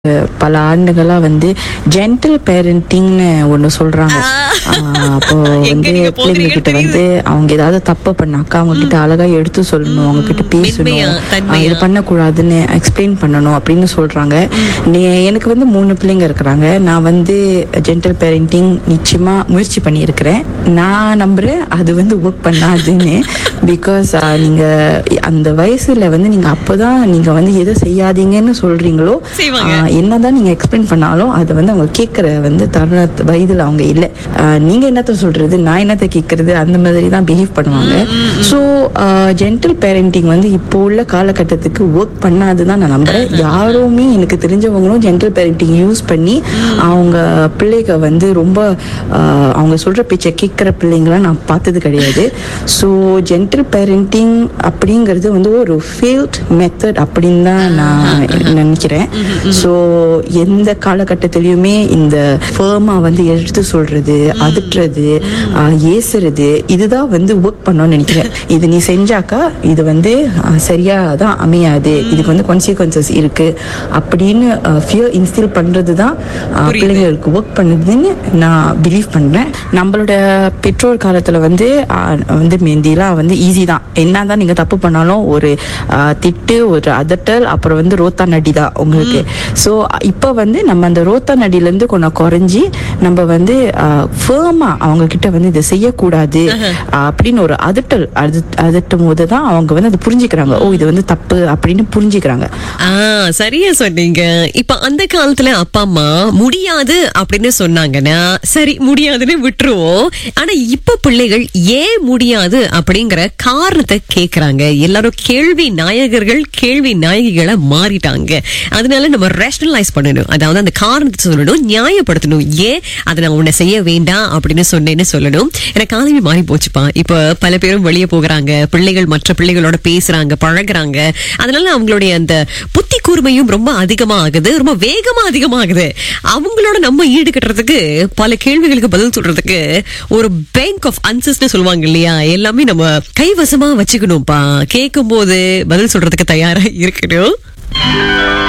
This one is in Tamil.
பல ஆண்டுகளா வந்து ஜென்டில் பேரண்டிங்னு ஒண்ணு சொல்றாங்க ஆஹ் அப்போ எங்க வந்து நீங்க பிள்ளைங்க போகிறீங்கன்னு கிட்ட வந்து அவங்க ஏதாவது தப்பு பண்ணாக்கா அவங்க கிட்ட அழகா எடுத்து சொல்லணும் அவங்க கிட்ட பேசணும் மென்மையா, ஆஹ் தன்மையா. இது பண்ணக்கூடாதுன்னு எக்ஸ்பிளைன் பண்ணணும் அப்படின்னு சொல்றாங்க நீ எனக்கு வந்து மூணு பிள்ளைங்க இருக்கிறாங்க நான் வந்து ஜென்டல் பேரண்டிங் நிச்சயமா முயற்சி பண்ணியிருக்கிறேன் நான் நம்புறேன் அது வந்து ஒர்க் பண்ணாதுன்னு பிகாஸ் நீங்க அந்த வயசுல வந்து நீங்க அப்பதான் நீங்க வந்து எதை செய்யாதீங்கன்னு சொல்றீங்களோ செய்வாங்க. ஆஹ் என்னதான் நீங்க எக்ஸ்பிளைன் பண்ணாலும் அதை வந்து அவங்க கேட்கிற வந்து தருண வயதுல அவங்க இல்ல ஆஹ் நீங்க என்னத்த சொல்றது நான் என்னத்த கேட்கறது அந்த மாதிரி தான் பிஹேவ் பண்ணுவாங்க ஸோ ஜென்டல் பேரண்டிங் வந்து இப்போ உள்ள காலகட்டத்துக்கு ஒர்க் பண்ணாதுதான் நான் நம்புறேன் யாருமே எனக்கு தெரிஞ்சவங்களும் ஜென்டல் பேரண்டிங் யூஸ் பண்ணி அவங்க பிள்ளைக வந்து ரொம்ப ஆஹ் அவங்க சொல்ற பேச்சை கேட்கிற பிள்ளைங்கள நான் பார்த்தது கிடையாது ஸோ ஜென்டல் பேரண்டிங் அப்படிங்கிறது வந்து ஒரு ஃபீல்ட் மெத்தட் அப்படின்னு தான் நான் நினைக்கிறேன் ஸோ எந்த காலகட்டத்திலயுமே இந்த ஃபேமா வந்து எடுத்து சொல்றது அதட்டுறது ஆஹ் ஏசுறது இதுதான் வந்து ஒர்க் பண்ணணும்னு நினைக்கிறேன் இது நீ செஞ்சாக்கா இது வந்து ஆஹ் சரியா தான் அமையாது இதுக்கு வந்து கான்சிக்வன்சஸ் இருக்கு அப்படின்னு ஃபியர் இன்ஸ்டில் பண்றது தான் ஆஹ் புரியுது. பிள்ளைங்களுக்கு ஒர்க் பண்ணுதுன்னு நான் பிலீவ் பண்றேன் நம்மளோட பெற்றோர் காலத்துல வந்து ஆஹ், வந்து மெந்திலாம் வந்து ஈஸி தான் என்னதான் நீங்க தப்பு பண்ணாலும் ஒரு ஆஹ், திட்டு ஒரு அதட்டல் அப்புறம் வந்து ரோத்தா நடி தான் உங்களுக்கு ஸோ இப்போ வந்து நம்ம அந்த ரோத்தா நடியில இருந்து கொஞ்சம் குறைஞ்சி நம்ம வந்து ஃபேமா அவங்க கிட்ட வந்து இதை செய்யக்கூடாது ஆஹ், அப்படின்னு ஒரு அதட்டல் அது அதட்டும் போது தான் அவங்க வந்து அதை புரிஞ்சுக்கிறாங்க ஓ இது வந்து தப்பு அப்படின்னு புரிஞ்சுக்கிறாங்க ஆ சரியா சொன்னீங்க இப்ப அந்த காலத்துல அப்பா அம்மா முடியாது அப்படின்னு சொன்னாங்கன்னா சரி முடியாதுன்னு விட்டுருவோம் ஆனா இப்ப பிள்ளைகள் ஏன் முடியாது அப்படிங்கிற காரணத்தை கேக்குறாங்க எல்லாரும் கேள்வி நாயகர்கள் கேள்வி நாயகிகளா மாறிட்டாங்க அதனால நம்ம ரேஷனலைஸ் பண்ணணும் அதாவது அந்த காரணத்தை சொல்லணும் நியாயப்படுத்தணும் ஏன் அதை நான் உன்னை செய்ய வேண்டாம் அப்படின்னு சொன்னேன்னு சொல்லணும் எனக்கு காலமே மாறி போச்சுப்பா இப்ப பல பேரும் வெளியே போகிறாங்க பிள்ளைகள் மற்ற பிள்ளைகளோட பேசுறாங்க பழகுறாங்க அதனால அவங்களுடைய அந்த புத்தி கூர்மையும் ரொம்ப அதிகமா ஆகுது ரொம்ப வேகமா அதிகமாகுது அவங்களோட நம்ம ஈடுகட்டுறதுக்கு பல கேள்விகளுக்கு பதில் சொல்றதுக்கு ஒரு பேங்க் ஆஃப் அன்சர்ஸ்னு சொல்லுவாங்க இல்லையா எல்லாமே நம்ம கைவசமா வச்சுக்கணும்ப்பா கேட்கும் போது பதில் சொல்றதுக்கு தயாரா இருக்கணும்